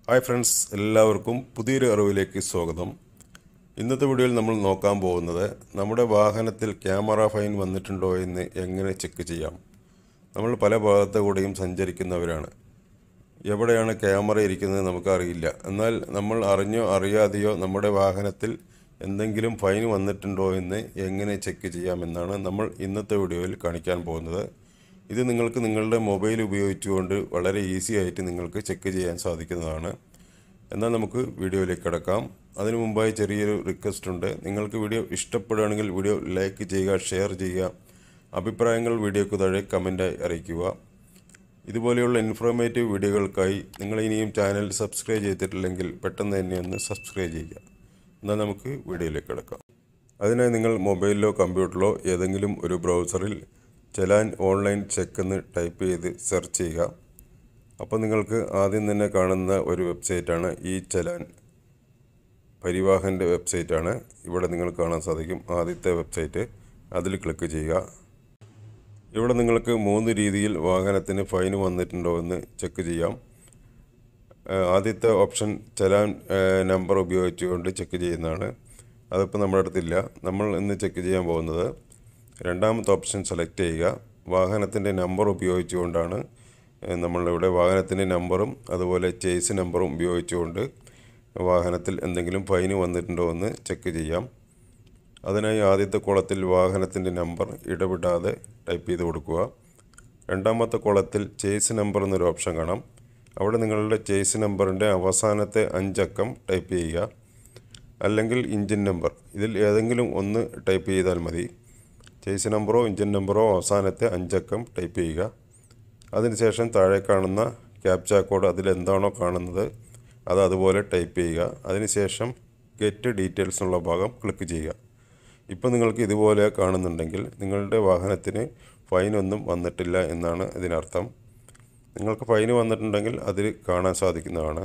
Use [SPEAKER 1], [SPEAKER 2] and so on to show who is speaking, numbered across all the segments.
[SPEAKER 1] hi friends എല്ലാവർക്കും പുതിയൊരു അറിവിലേക്ക് സ്വാഗതം ഇന്നത്തെ വീഡിയോയിൽ നമ്മൾ നോക്കാൻ പോകുന്നത് നമ്മുടെ വാഹനത്തിൽ ക്യാമറ ഫൈൻ വന്നിട്ടുണ്ടോ എന്ന് എങ്ങനെ ചെക്ക് ചെയ്യാം നമ്മൾ പല ഭാഗത്തു കൂടെയും സഞ്ചരിക്കുന്നവരാണ് എവിടെയാണ് ക്യാമറ ഇരിക്കുന്നത് നമുക്കറിയില്ല എന്നാൽ നമ്മൾ അറിഞ്ഞോ അറിയാതെയോ നമ്മുടെ വാഹനത്തിൽ എന്തെങ്കിലും ഫൈൻ വന്നിട്ടുണ്ടോ എന്ന് എങ്ങനെ ചെക്ക് ചെയ്യാമെന്നാണ് നമ്മൾ ഇന്നത്തെ വീഡിയോയിൽ കാണിക്കാൻ പോകുന്നത് ഇത് നിങ്ങൾക്ക് നിങ്ങളുടെ മൊബൈൽ ഉപയോഗിച്ചുകൊണ്ട് വളരെ ഈസി ആയിട്ട് നിങ്ങൾക്ക് ചെക്ക് ചെയ്യാൻ സാധിക്കുന്നതാണ് എന്നാൽ നമുക്ക് വീഡിയോയിലേക്ക് കിടക്കാം അതിനു മുമ്പായി ചെറിയൊരു റിക്വസ്റ്റ് ഉണ്ട് നിങ്ങൾക്ക് വീഡിയോ ഇഷ്ടപ്പെടുകയാണെങ്കിൽ വീഡിയോ ലൈക്ക് ചെയ്യുക ഷെയർ ചെയ്യുക അഭിപ്രായങ്ങൾ വീഡിയോക്ക് താഴെ കമൻറ്റായി അറിയിക്കുക ഇതുപോലെയുള്ള ഇൻഫോർമേറ്റീവ് വീഡിയോകൾക്കായി നിങ്ങൾ ഇനിയും ചാനൽ സബ്സ്ക്രൈബ് ചെയ്തിട്ടില്ലെങ്കിൽ പെട്ടെന്ന് തന്നെ ഒന്ന് സബ്സ്ക്രൈബ് ചെയ്യുക എന്നാൽ നമുക്ക് വീഡിയോയിലേക്ക് കിടക്കാം അതിനായി നിങ്ങൾ മൊബൈലിലോ കമ്പ്യൂട്ടറിലോ ഏതെങ്കിലും ഒരു ബ്രൗസറിൽ ചലാൻ ഓൺലൈൻ ചെക്ക് എന്ന് ടൈപ്പ് ചെയ്ത് സെർച്ച് ചെയ്യുക അപ്പോൾ നിങ്ങൾക്ക് ആദ്യം തന്നെ കാണുന്ന ഒരു വെബ്സൈറ്റാണ് ഈ ചലാൻ പരിവാഹൻ്റെ വെബ്സൈറ്റാണ് ഇവിടെ നിങ്ങൾക്ക് കാണാൻ സാധിക്കും ആദ്യത്തെ വെബ്സൈറ്റ് അതിൽ ക്ലിക്ക് ചെയ്യുക ഇവിടെ നിങ്ങൾക്ക് മൂന്ന് രീതിയിൽ വാഹനത്തിന് ഫൈൻ വന്നിട്ടുണ്ടോ എന്ന് ചെക്ക് ചെയ്യാം ഏഹ് ആദ്യത്തെ ഓപ്ഷൻ ചലാൻ ഏഹ് നമ്പർ ഉപയോഗിച്ചുകൊണ്ട് ചെക്ക് ചെയ്യുന്നതാണ് അതിപ്പോൾ നമ്മുടെ അടുത്തില്ല നമ്മൾ ഇന്ന് ചെക്ക് ചെയ്യാൻ പോകുന്നത് രണ്ടാമത്തെ ഓപ്ഷൻ സെലക്ട് ചെയ്യുക വാഹനത്തിൻ്റെ നമ്പർ ഉപയോഗിച്ചുകൊണ്ടാണ് ഏഹ് നമ്മളിവിടെ വാഹനത്തിൻ്റെ നമ്പറും അതുപോലെ ചേസ് നമ്പറും ഉപയോഗിച്ചുകൊണ്ട് വാഹനത്തിൽ എന്തെങ്കിലും ഫൈന് വന്നിട്ടുണ്ടോ എന്ന് ചെക്ക് ചെയ്യാം അതിനായി ആദ്യത്തെ കോളത്തിൽ വാഹനത്തിൻ്റെ നമ്പർ ഇടപെടാതെ ടൈപ്പ് ചെയ്ത് കൊടുക്കുക രണ്ടാമത്തെ കോളത്തിൽ ചേസ് നമ്പർ എന്നൊരു ഓപ്ഷൻ കാണാം അവിടെ നിങ്ങളുടെ ചേസ് നമ്പറിൻ്റെ അവസാനത്തെ അഞ്ചക്കം ടൈപ്പ് ചെയ്യുക അല്ലെങ്കിൽ ഇഞ്ചിൻ നമ്പർ ഇതിൽ ഏതെങ്കിലും ഒന്ന് ടൈപ്പ് ചെയ്താൽ മതി ചേസ് നമ്പറോ ഇഞ്ചിൻ നമ്പറോ അവസാനത്തെ അഞ്ചക്കം ടൈപ്പ് ചെയ്യുക അതിനുശേഷം താഴെ കാണുന്ന ക്യാപ്ച കോഡ് അതിലെന്താണോ കാണുന്നത് അത് അതുപോലെ ടൈപ്പ് ചെയ്യുക അതിനുശേഷം ഗെറ്റ് ഡീറ്റെയിൽസ് എന്നുള്ള ഭാഗം ക്ലിക്ക് ചെയ്യുക ഇപ്പോൾ നിങ്ങൾക്ക് ഇതുപോലെ കാണുന്നുണ്ടെങ്കിൽ നിങ്ങളുടെ വാഹനത്തിന് ഫൈനൊന്നും വന്നിട്ടില്ല എന്നാണ് ഇതിനർത്ഥം നിങ്ങൾക്ക് ഫൈന് വന്നിട്ടുണ്ടെങ്കിൽ അതിൽ കാണാൻ സാധിക്കുന്നതാണ്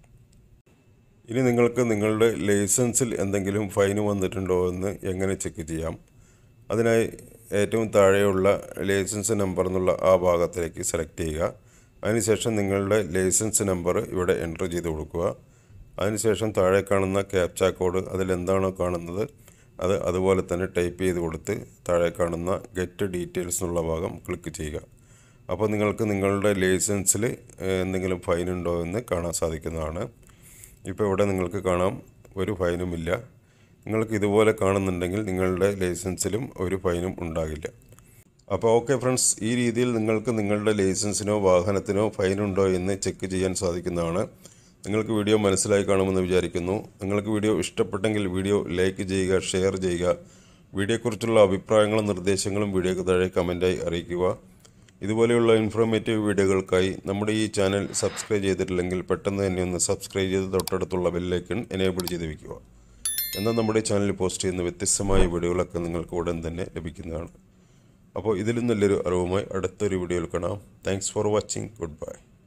[SPEAKER 1] ഇനി നിങ്ങൾക്ക് നിങ്ങളുടെ ലൈസൻസിൽ എന്തെങ്കിലും ഫൈന് വന്നിട്ടുണ്ടോ എന്ന് എങ്ങനെ ചെക്ക് ചെയ്യാം അതിനായി ഏറ്റവും താഴെയുള്ള ലൈസൻസ് നമ്പർ എന്നുള്ള ആ ഭാഗത്തിലേക്ക് സെലക്ട് ചെയ്യുക അതിനുശേഷം നിങ്ങളുടെ ലൈസൻസ് നമ്പർ ഇവിടെ എൻ്റർ ചെയ്ത് കൊടുക്കുക അതിനുശേഷം താഴെ കാണുന്ന ക്യാപ്ച കോഡ് അതിലെന്താണോ കാണുന്നത് അത് അതുപോലെ തന്നെ ടൈപ്പ് ചെയ്ത് കൊടുത്ത് താഴെ കാണുന്ന ഗെറ്റ് ഡീറ്റെയിൽസ് എന്നുള്ള ഭാഗം ക്ലിക്ക് ചെയ്യുക അപ്പോൾ നിങ്ങൾക്ക് നിങ്ങളുടെ ലൈസൻസിൽ എന്തെങ്കിലും ഫൈൻ ഉണ്ടോ എന്ന് കാണാൻ സാധിക്കുന്നതാണ് ഇപ്പോൾ ഇവിടെ നിങ്ങൾക്ക് കാണാം ഒരു ഫൈനുമില്ല നിങ്ങൾക്ക് ഇതുപോലെ കാണുന്നുണ്ടെങ്കിൽ നിങ്ങളുടെ ലൈസൻസിലും ഒരു ഫൈനും ഉണ്ടാകില്ല അപ്പോൾ ഓക്കെ ഫ്രണ്ട്സ് ഈ രീതിയിൽ നിങ്ങൾക്ക് നിങ്ങളുടെ ലൈസൻസിനോ വാഹനത്തിനോ ഫൈനുണ്ടോ എന്ന് ചെക്ക് ചെയ്യാൻ സാധിക്കുന്നതാണ് നിങ്ങൾക്ക് വീഡിയോ മനസ്സിലായി കാണുമെന്ന് വിചാരിക്കുന്നു നിങ്ങൾക്ക് വീഡിയോ ഇഷ്ടപ്പെട്ടെങ്കിൽ വീഡിയോ ലൈക്ക് ചെയ്യുക ഷെയർ ചെയ്യുക വീഡിയോയെക്കുറിച്ചുള്ള അഭിപ്രായങ്ങളും നിർദ്ദേശങ്ങളും വീഡിയോക്ക് താഴെ കമൻറ്റായി അറിയിക്കുക ഇതുപോലെയുള്ള ഇൻഫോർമേറ്റീവ് വീഡിയോകൾക്കായി നമ്മുടെ ഈ ചാനൽ സബ്സ്ക്രൈബ് ചെയ്തിട്ടില്ലെങ്കിൽ പെട്ടെന്ന് തന്നെ ഒന്ന് സബ്സ്ക്രൈബ് ചെയ്ത് തൊട്ടടുത്തുള്ള ബെല്ലൈക്കൺ എനേബിൾ ചെയ്ത് വയ്ക്കുക എന്നാൽ നമ്മുടെ ചാനലിൽ പോസ്റ്റ് ചെയ്യുന്ന വ്യത്യസ്തമായ വീഡിയോകളൊക്കെ നിങ്ങൾക്ക് ഉടൻ തന്നെ ലഭിക്കുന്നതാണ് അപ്പോൾ ഇതിലും നല്ലൊരു അറിവുമായി അടുത്തൊരു വീഡിയോയിൽ കാണാം thanks for watching good by